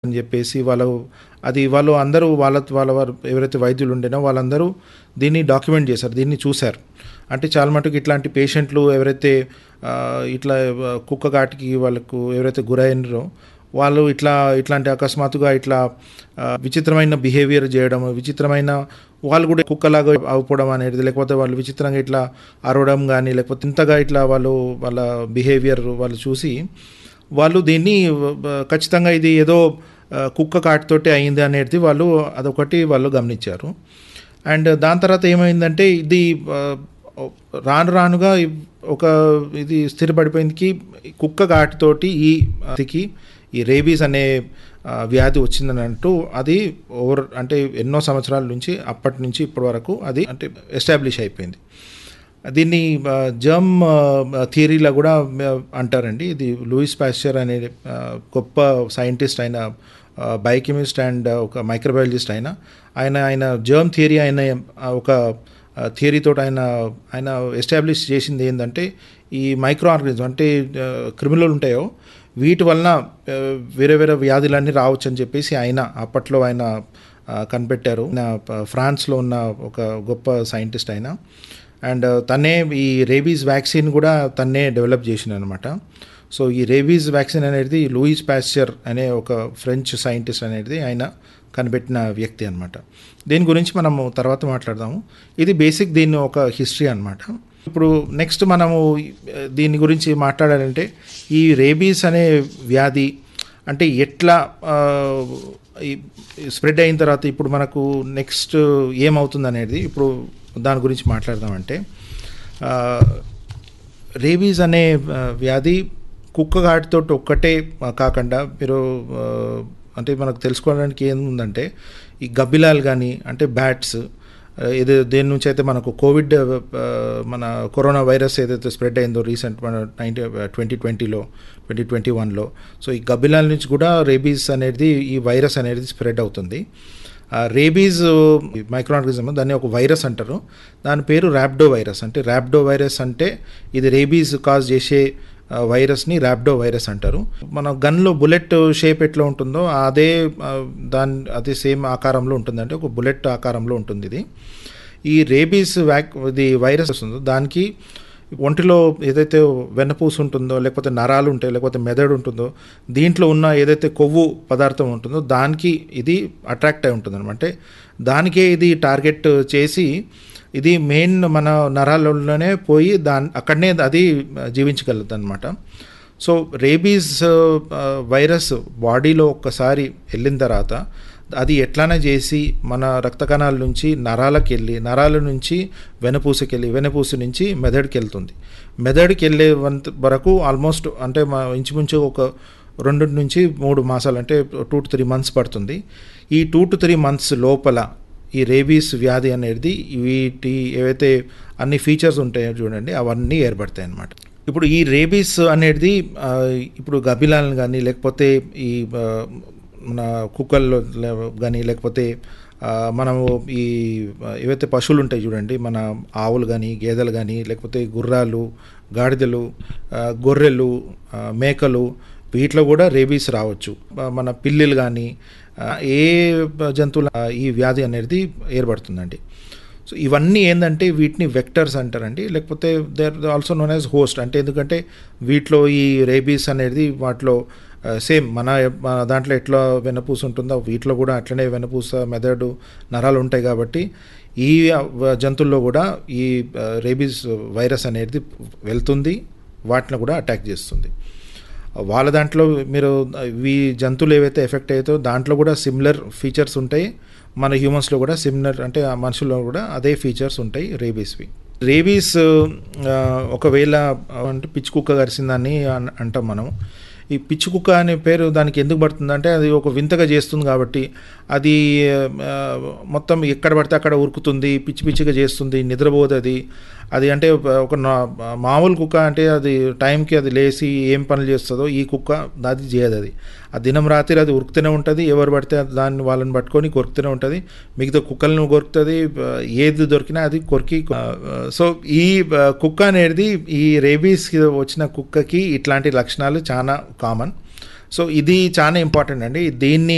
అని చెప్పేసి వాళ్ళు అది వాళ్ళు అందరూ వాళ్ళ వాళ్ళ వారు ఎవరైతే వైద్యులు ఉండేనో వాళ్ళందరూ దీన్ని డాక్యుమెంట్ చేశారు దీన్ని చూశారు అంటే చాలా మటుకు ఇట్లాంటి పేషెంట్లు ఎవరైతే ఆ, ఇట్లా ఆ, కుక్క కాటికి వాళ్ళకు ఎవరైతే గురైనరో వాళ్ళు ఇట్లా ఇట్లాంటి అకస్మాత్తుగా ఇట్లా ఆ, విచిత్రమైన బిహేవియర్ చేయడం విచిత్రమైన వాళ్ళు కూడా కుక్కలాగా అవ్వడం అనేది లేకపోతే వాళ్ళు విచిత్రంగా ఇట్లా అరవడం కానీ లేకపోతే ఇంతగా ఇట్లా వాళ్ళు వాళ్ళ బిహేవియర్ వాళ్ళు చూసి వాళ్ళు దీన్ని ఆ, ఖచ్చితంగా ఇది ఏదో ఆ, కుక్క కాటితోటి అయింది అనేది వాళ్ళు అదొకటి వాళ్ళు గమనించారు అండ్ దాని తర్వాత ఏమైందంటే ఇది ఆ, రాను రానుగా ఈ ఒక ఇది స్థిరపడిపోయిందికి కుక్క ఘాటుతోటి ఈ అతికి ఈ రేబీస్ అనే ఆ, వ్యాధి వచ్చిందని అంటూ అది ఓవర్ అంటే ఎన్నో సంవత్సరాల నుంచి అప్పటి నుంచి ఇప్పటి వరకు అది అంటే ఎస్టాబ్లిష్ అయిపోయింది దీన్ని జర్మ్ థియరీలో కూడా ఆ, అంటారండి ఇది లూయిస్ పాస్చర్ అనే ఆ, గొప్ప సైంటిస్ట్ అయిన బయోకెమిస్ట్ అండ్ ఒక మైక్రోబయాలజిస్ట్ అయిన ఆయన ఆయన జర్మ్ థియరీ అయిన ఆ, ఒక థియరీతో ఆయన ఆయన ఎస్టాబ్లిష్ చేసింది ఏంటంటే ఈ మైక్రో ఆర్గనిజం అంటే క్రిమినల్ ఉంటాయో వీటి వలన ఆ, వేరే వేరే వ్యాధులన్నీ రావచ్చు అని చెప్పేసి ఆయన అప్పట్లో ఆయన ఆ, కనిపెట్టారు ఆయన ప- ఫ్రాన్స్లో ఉన్న ఒక గొప్ప సైంటిస్ట్ ఆయన అండ్ తనే ఈ రేబీస్ వ్యాక్సిన్ కూడా తన్నే డెవలప్ చేసిన అనమాట సో ఈ రేబీస్ వ్యాక్సిన్ అనేది లూయిస్ పాస్చర్ అనే ఒక ఫ్రెంచ్ సైంటిస్ట్ అనేది ఆయన కనిపెట్టిన వ్యక్తి అనమాట దీని గురించి మనము తర్వాత మాట్లాడదాము ఇది బేసిక్ దీని ఒక హిస్టరీ అనమాట ఇప్పుడు నెక్స్ట్ మనము ఆ, దీని గురించి మాట్లాడాలంటే ఈ రేబీస్ అనే వ్యాధి అంటే ఎట్లా స్ప్రెడ్ అయిన తర్వాత ఇప్పుడు మనకు నెక్స్ట్ ఏమవుతుంది అనేది ఇప్పుడు దాని గురించి మాట్లాడదామంటే ఆ, రేబీస్ అనే ఆ, వ్యాధి కుక్క ఘాటితో ఒక్కటే ఆ, కాకుండా మీరు ఆ, అంటే మనకు తెలుసుకోవడానికి ఏముందంటే ఈ గబ్బిలాలు కానీ అంటే బ్యాట్స్ ఆ, ఏదో దేని నుంచి అయితే మనకు కోవిడ్ ఆ, మన కరోనా వైరస్ ఏదైతే స్ప్రెడ్ అయిందో రీసెంట్ మన నైన్టీ ట్వంటీ ట్వంటీలో ట్వంటీ ట్వంటీ వన్లో సో ఈ గబ్బిలాల నుంచి కూడా రేబీస్ అనేది ఈ వైరస్ అనేది స్ప్రెడ్ అవుతుంది ఆ రేబీస్ మైక్రోఆర్గనిజం దాన్ని ఒక వైరస్ అంటారు దాని పేరు ర్యాప్డో వైరస్ అంటే ర్యాప్డో వైరస్ అంటే ఇది రేబీస్ కాజ్ చేసే ఆ, వైరస్ని ర్యాప్డో వైరస్ అంటారు మన గన్లో బుల్లెట్ షేప్ ఎట్లా ఉంటుందో అదే ఆ, దాని అదే సేమ్ ఆకారంలో ఉంటుంది అంటే ఒక బుల్లెట్ ఆకారంలో ఉంటుంది ఇది ఈ రేబీస్ వ్యాక్ ఇది వైరస్ వస్తుందో దానికి ఒంటిలో ఏదైతే వెన్నపూస ఉంటుందో లేకపోతే నరాలు ఉంటాయో లేకపోతే మెదడు ఉంటుందో దీంట్లో ఉన్న ఏదైతే కొవ్వు పదార్థం ఉంటుందో దానికి ఇది అట్రాక్ట్ అయి ఉంటుంది అంటే దానికే ఇది టార్గెట్ చేసి ఇది మెయిన్ మన నరాలలోనే పోయి దాని అక్కడనే అది జీవించగలుగుతుంది అనమాట సో రేబీస్ ఆ, వైరస్ బాడీలో ఒక్కసారి వెళ్ళిన తర్వాత అది ఎట్లానే చేసి మన రక్త కణాల నుంచి నరాలకు వెళ్ళి నరాల నుంచి వెనపూసకి వెళ్ళి వెనపూస నుంచి మెదడుకి వెళ్తుంది మెదడుకి వెళ్ళే వంత వరకు ఆల్మోస్ట్ అంటే మా ఇంచుమించు ఒక రెండు నుంచి మూడు మాసాలు అంటే టూ టు త్రీ మంత్స్ పడుతుంది ఈ టూ టు త్రీ మంత్స్ లోపల ఈ రేబీస్ వ్యాధి అనేది వీటి ఏవైతే అన్ని ఫీచర్స్ ఉంటాయో చూడండి అవన్నీ ఏర్పడతాయి అన్నమాట ఇప్పుడు ఈ రేబీస్ అనేది ఆ, ఇప్పుడు గబిలాలను కానీ లేకపోతే ఈ ఆ, మన కుక్కల్లో కానీ లేకపోతే ఆ, మనము ఈ ఆ, ఏవైతే పశువులు ఉంటాయి చూడండి మన ఆవులు కానీ గేదెలు కానీ లేకపోతే గుర్రాలు గాడిదలు ఆ, గొర్రెలు ఆ, మేకలు వీటిలో కూడా రేబీస్ రావచ్చు ఆ, మన పిల్లిలు కానీ ఆ, ఏ జంతువుల ఆ, ఈ వ్యాధి అనేది ఏర్పడుతుందండి సో ఇవన్నీ ఏంటంటే వీటిని వెక్టర్స్ అంటారండి లేకపోతే they are also known as host అంటే ఎందుకంటే వీటిలో ఈ రేబీస్ అనేది వాటిలో సేమ్ మన మన దాంట్లో ఎట్లా వెనపూస ఉంటుందో వీటిలో కూడా అట్లనే వెనపూస మెదడు నరాలు ఉంటాయి కాబట్టి ఈ ఆ, జంతువుల్లో కూడా ఈ ఆ, రేబీస్ వైరస్ అనేది వెళ్తుంది వాటిని కూడా అటాక్ చేస్తుంది వాళ్ళ దాంట్లో మీరు ఈ జంతువులు ఏవైతే ఎఫెక్ట్ అవుతాయో దాంట్లో కూడా సిమిలర్ ఫీచర్స్ ఉంటాయి మన హ్యూమన్స్లో కూడా సిమిలర్ అంటే ఆ మనుషుల్లో కూడా అదే ఫీచర్స్ ఉంటాయి రేబీస్వి రేబీస్ ఆ, ఒకవేళ అంటే పిచ్చి కుక్క కరిసిందని అన్- అంటాం మనం ఈ పిచ్చి కుక్క అనే పేరు దానికి ఎందుకు పడుతుందంటే అది ఒక వింతగా చేస్తుంది కాబట్టి అది ఆ, మొత్తం ఎక్కడ పడితే అక్కడ ఉరుకుతుంది పిచ్చి పిచ్చిగా చేస్తుంది నిద్రపోదు అది అది అంటే ఒక నా- మామూలు కుక్క అంటే అది టైంకి అది లేచి ఏం పనులు చేస్తుందో ఈ కుక్క అది చేయదు అది ఆ దినం రాత్రి అది ఉరుకుతూనే ఉంటుంది ఎవరు పడితే దాన్ని వాళ్ళని పట్టుకొని కొరుకుతూనే ఉంటుంది మిగతా కుక్కలను కొరుకుతుంది ఏది దొరికినా అది కొరికి ఆ, సో ఈ ఆ, కుక్క అనేది ఈ రేబీస్ వచ్చిన కుక్కకి ఇట్లాంటి లక్షణాలు చాలా కామన్ సో ఇది చాలా ఇంపార్టెంట్ అండి దీన్ని